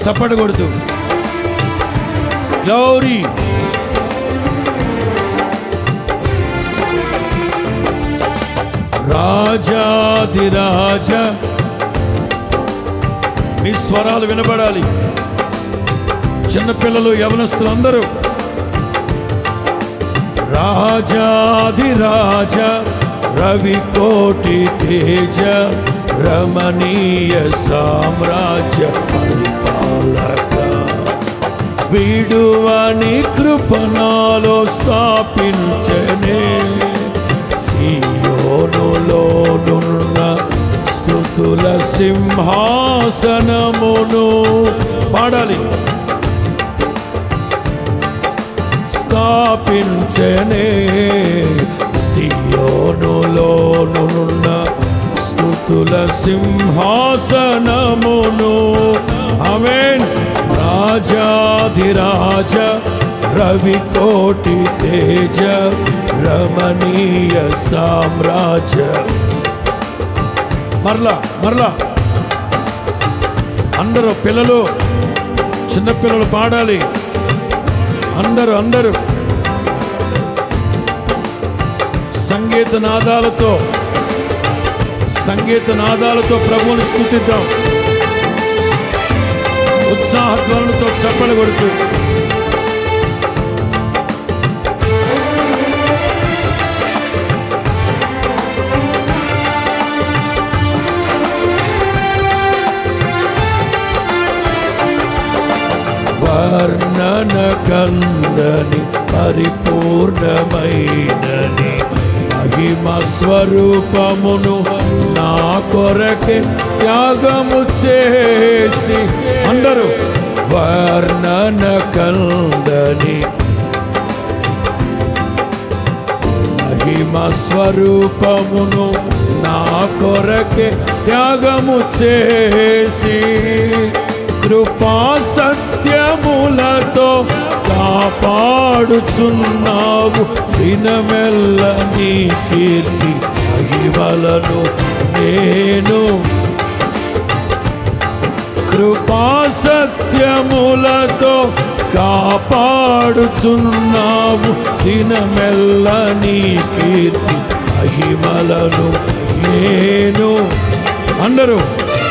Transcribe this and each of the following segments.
చప్పటి కొడుతూ గ్లోరీ రాజాదిరాజ మీ స్వరాలు వినబడాలి చిన్నపిల్లలు యవనస్తులు అందరూ రాజాదిరాజ రవి కోటి తేజ రమణీయ సామ్రాజ్య పరిపాలక వీడువని కృపణాలో స్థాపించనే సియోనులోనున్న స్థుతుల సింహాసనమును పాడాలి స్థాపించనే సియోనులోనున్న స్థుతుల సింహాసనమును ఆమేన్ రాజాధిరాజ రవి కోటి తేజ రమణీయ సామ్రాజ్య మరలా మరలా అందరూ పిల్లలు చిన్నపిల్లలు పాడాలి అందరూ అందరూ సంగీత నాదాలతో సంగీత నాదాలతో ప్రభువుని స్థుతిద్దాం ఉత్సాహధ్వనులతో చప్పలు కొడుతూ వర్ణన కందని పరిపూర్ణమైనని మహిమ స్వరూపమును నా కొరకే త్యాగము చేసి అందరూ వర్ణన కందని మహిమ స్వరూపమును నా కొరకే త్యాగము చేసి కృపా సత్యములతో కాపాడుచున్నావు దినమెల్ల నీ కీర్తి మహిమలను నేను కృపా సత్యములతో కాపాడుచున్నావు దినమెల్ల నీ కీర్తి మహిమలను నేను అందరూ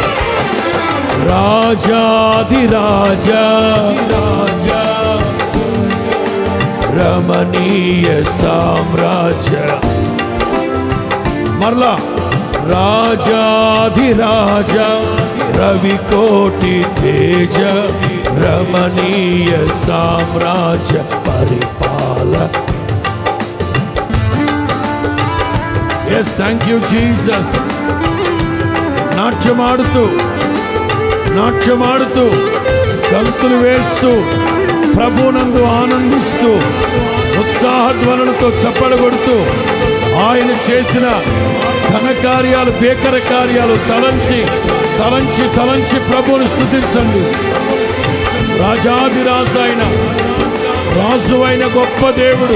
రాజాదిరాజా రాజా రమణీయ సామ్రాజ్య మరలా రాజాధిరాజ రవి కోటి తేజ రమణీయ సామ్రాజ్య పరిపాల ఎస్ థ్యాంక్ యూ జీసస్ నాట్యమాడుతూ నాట్యమాడుతూ గంతులు వేస్తూ ప్రభునందు ఆనందిస్తూ ఉత్సాహధ్వనులతో చప్పలు కొడుతూ ఆయన చేసిన ఘన కార్యాలు భీకర కార్యాలు తలంచి తలంచి తలంచి ప్రభువుని స్థుతించండి రాజాదిరాజు అయిన రాజు అయిన గొప్ప దేవుడు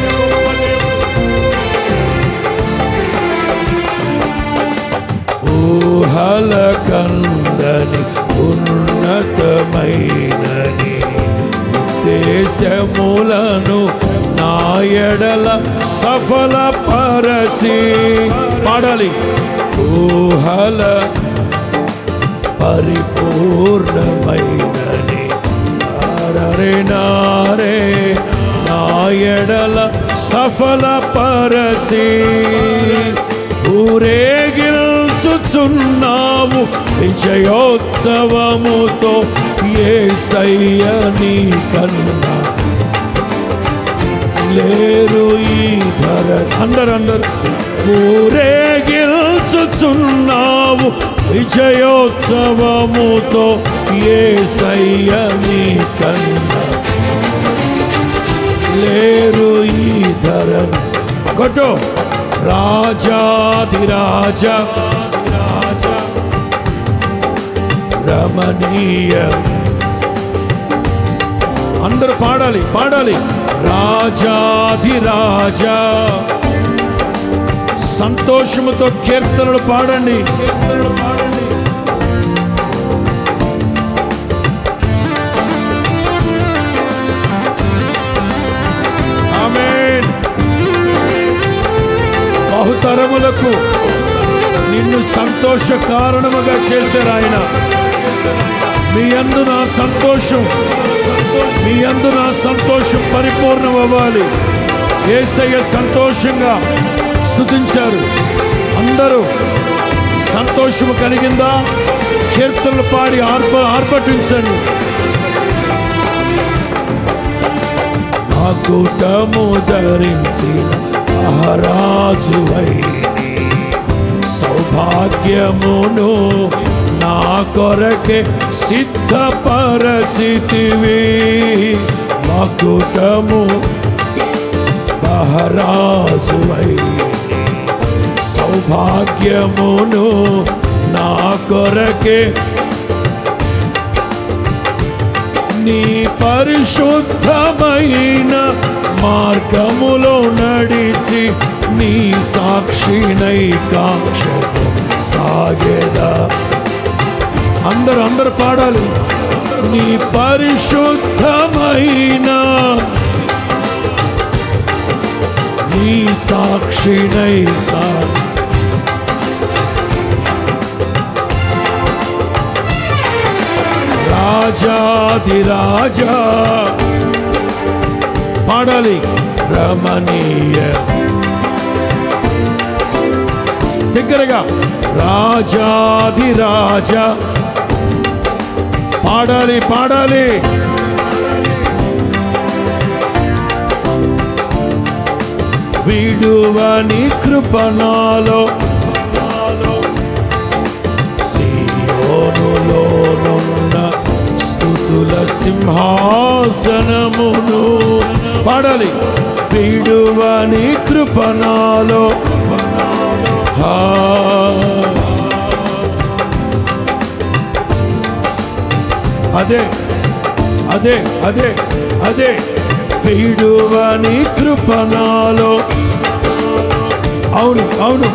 ఊహల కందని ఉన్నతమైనని దేశములను నాయడల సఫల పరచి పాడాలి ఊహల పరిపూర్ణమైనని నారే నారే నాయడల సఫల పరచి ఊరేగిల్చుచున్నావు విజయోత్సవముతో ఏ సయ్యని కన్నా లేరు ఈ ధర అందరు అందరు ఊరేగిల్చుచున్నావు విజయోత్సవముతో ఏ సయ్యని కన్నా లేరు ఈ ధరన్ కొట్టు రాజాదిరాజ రాజ రమణీయ అందరూ పాడాలి పాడాలి రాజాధిరాజ సంతోషముతో కీర్తనలు పాడండి కీర్తనలు పాడండి బహుతరములకు నిన్ను సంతోష కారణముగా చేశారు ఆయన మీ అందు నా సంతోషం మీ అందు నా సంతోషం పరిపూర్ణం అవ్వాలి ఏసయ్య సంతోషంగా స్థుతించారు అందరూ సంతోషము కలిగిందా కీర్తనలు పాడి ఆర్ప ఆర్భటించండి ఆ కూటము ధరించిన మహారాజువై సౌభాగ్యమును నా కొరకే సిద్ధపరచితివి మకుటము మహారాజువై సౌభాగ్యమును నా కొరకే నీ పరిశుద్ధమైన మార్గములో నడిచి నీ సాక్షినై కాక్షకు సాగేదా అందరూ అందరు పాడాలి నీ పరిశుద్ధమైన నీ సాక్షినై సా రాజాది రాజా పాడాలి రమణీయ దగ్గరగా రాజాది రాజా పాడాలి పాడాలి విడువని కృపణాలో సియోనులోనున్న స్థుతుల సింహాసనమును పాడాలి విడువని కృపణాలో హా అదే అదే అదే అదే విడువని కృపణాలో అవును అవును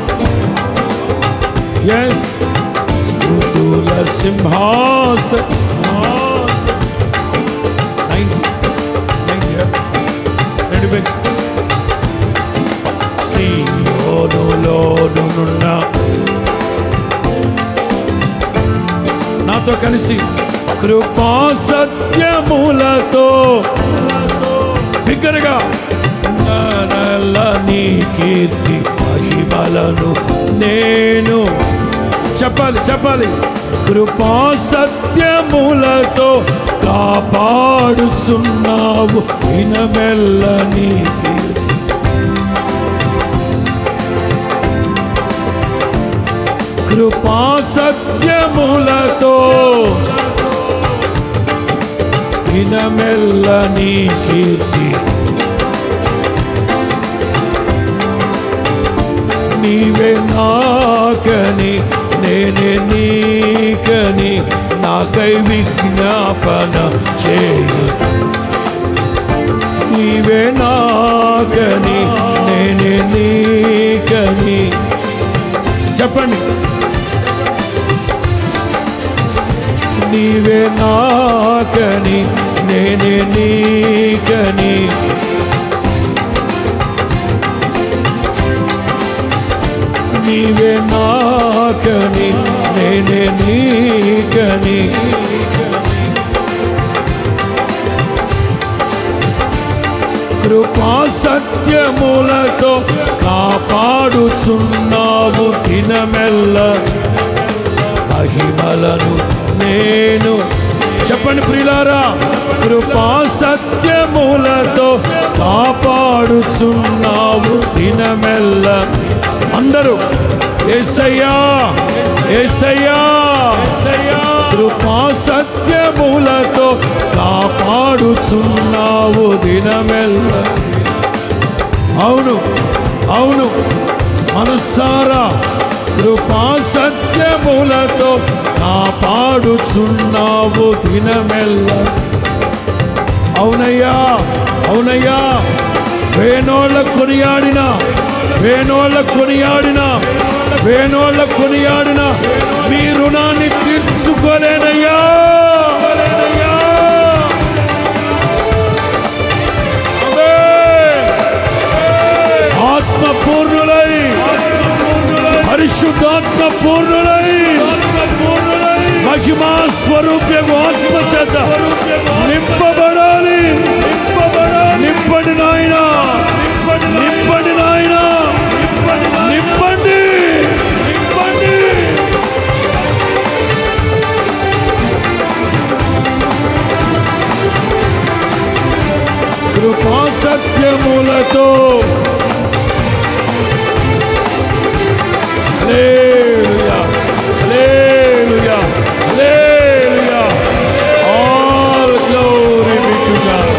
ఎస్ స్థుతుల సింహాస రెండు బెంచ్ సియోనులోనున్న నాతో కలిసి కృపా సత్యములతో బిగ్గరగా నల నీ కీర్తి మహిమలను నేను చెప్పాలి చెప్పాలి కృపా సత్యములతో కాపాడుచున్నావు వినమెల్ల నీ కీర్తి కృపా సత్యములతో దినమెల్ల నీ కీర్తి నీవే నాకని నేనే నీకని నాకై విజ్ఞాపన చేయు నీవే నాకని నేనే నీకని చెప్పండి నీవే నాకని నేనే నీకని నీవే నాకని నేనే నీకని కృపా సత్యములతో కాపాడుచున్నావు దినమెల్ల మహిమలను నేను చెప్పండి ప్రిలారా కృపా సత్యములతో కాపాడుచున్నావు దినమెల్ల అందరూ ఏసయ్యా ఏసయ్యా కృపా సత్యములతో కాపాడుచున్నావు దినమెల్ల అవును అవును మనసారా కృపా సత్యములతో కాపాడుచున్నావు దినమెల్ల అవునయ్యా అవునయ్యా వేణోళ్ళ కొనియాడిన వేణోళ్ళ కొనియాడిన వేణోళ్ళ కొనియాడిన మీ రుణాన్ని తీర్చుకోలేనయ్యా ఆత్మ పూర్ణులై పరిశుద్ధాత్మ పూర్ణులై మహిమా స్వరూప్యకు ఆత్మ చేత నింపబడాలి నింపడి నాయన నింపడి నాయన నింపండి నింపండి కృపా సత్యములతో hallelujah hallelujah hallelujah all glory be to God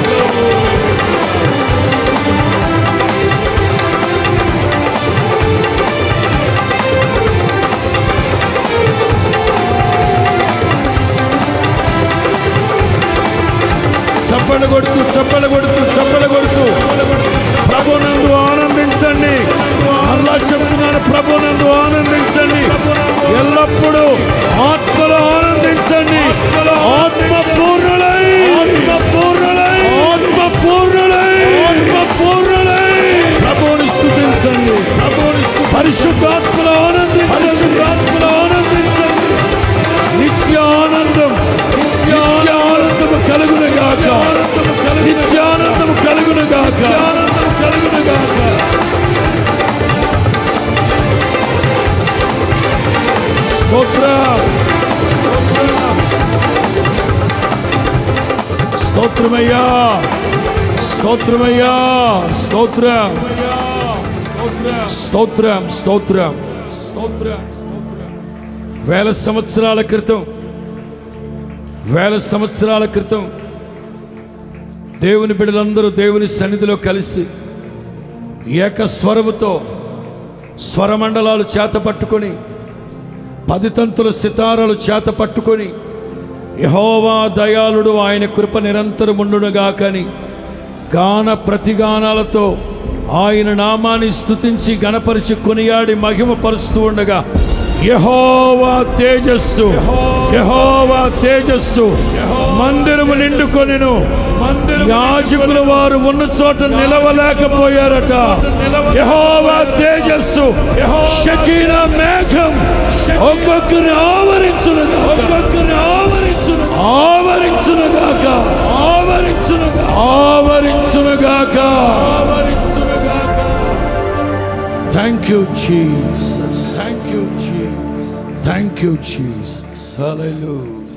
చప్పలు కొడుతూ చప్పలు కొడుతూ చప్పలు కొడుతూ ప్రభునందు ఆనందించండి అలా చెప్తున్నాను ప్రభునందు ఆనందించండి ఎల్లప్పుడూ ఆత్మలో ఆనందించండి ఆత్మ పూర్ణులై ఆత్మ పూర్ణులై ఆత్మ పూర్ణులై ఆత్మ పూర్ణులై ప్రభుని స్థుతించండి ప్రభుని పరిశుద్ధాత్మలో ఆనందించండి పరిశుద్ధాత్మలో ఆనందించండి నిత్య ఆనందం నిత్య ఆనందము కలుగును గాక నిత్యానందము కలుగును గాక ఆనందము కలుగును గాక స్తోత్రం స్తోత్రమయ్యా స్తోత్రమయ్యా స్తోత్రం స్తోత్రం స్తోత్రం స్తోత్రం వేల సంవత్సరాల క్రితం వేల సంవత్సరాల క్రితం దేవుని బిడ్డలందరూ దేవుని సన్నిధిలో కలిసి ఏక స్వరముతో స్వరమండలాలు చేత పట్టుకొని పది తంతుల సితారాలు చేత పట్టుకొని యహోవా దయాళుడు ఆయన కృప నిరంతరముండునుగా కానీ గాన ప్రతిగానాలతో ఆయన నామాన్ని స్తుతించి గణపరిచి కొనియాడి మహిమ పరుస్తూ ఉండగా యహోవా తేజస్సు యహోవా తేజస్సు మందిరము నిండుకొనిను యాజకుల వారు ఉన్న చోట నిలవలేకపోయారట యహోవా తేజస్సు షకీన మేఘం ఒక్కొక్కరిని ఆవరించునుగా ఒక్కొక్కరిని ఆవరించును ఆవరించునుగాక ఆవరించునుగా ఆవరించునుగాక ఆవరించునుగాక thank you Jesus thank you Jesus thank you Jesus hallelujah